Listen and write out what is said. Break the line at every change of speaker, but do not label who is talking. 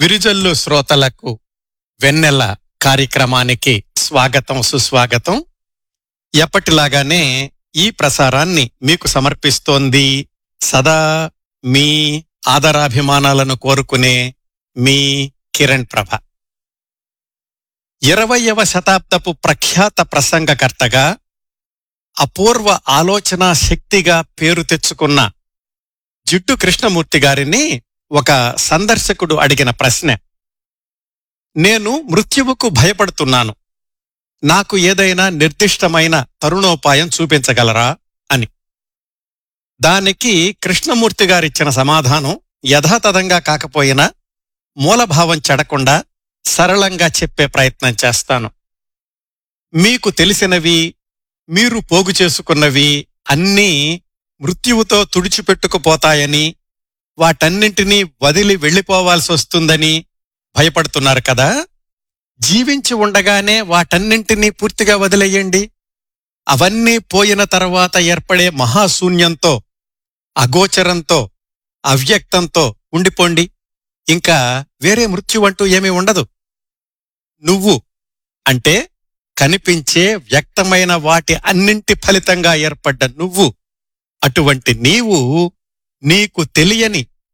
విరుజల్లు శ్రోతలకు వెన్నెల కార్యక్రమానికి స్వాగతం సుస్వాగతం ఎప్పటిలాగానే ఈ ప్రసారాన్ని మీకు సమర్పిస్తోంది సదా మీ ఆదరాభిమానాలను కోరుకునే మీ కిరణ్ ప్రభ ఇరవయవ శతాబ్దపు ప్రఖ్యాత ప్రసంగకర్తగా అపూర్వ ఆలోచనా శక్తిగా పేరు తెచ్చుకున్న జిడ్డు కృష్ణమూర్తి గారిని ఒక సందర్శకుడు అడిగిన ప్రశ్న నేను మృత్యువుకు భయపడుతున్నాను నాకు ఏదైనా నిర్దిష్టమైన తరుణోపాయం చూపించగలరా అని దానికి కృష్ణమూర్తి గారిచ్చిన సమాధానం యథాతథంగా కాకపోయినా మూలభావం చెడకుండా సరళంగా చెప్పే ప్రయత్నం చేస్తాను మీకు తెలిసినవి మీరు పోగు చేసుకున్నవి అన్నీ మృత్యువుతో తుడిచిపెట్టుకుపోతాయని వాటన్నింటినీ వదిలి వెళ్ళిపోవాల్సి వస్తుందని భయపడుతున్నారు కదా జీవించి ఉండగానే వాటన్నింటినీ పూర్తిగా వదిలేయండి అవన్నీ పోయిన తర్వాత ఏర్పడే మహాశూన్యంతో అగోచరంతో అవ్యక్తంతో ఉండిపోండి ఇంకా వేరే మృత్యువంటూ ఏమీ ఉండదు నువ్వు అంటే కనిపించే వ్యక్తమైన వాటి అన్నింటి ఫలితంగా ఏర్పడ్డ నువ్వు అటువంటి నీవు నీకు తెలియని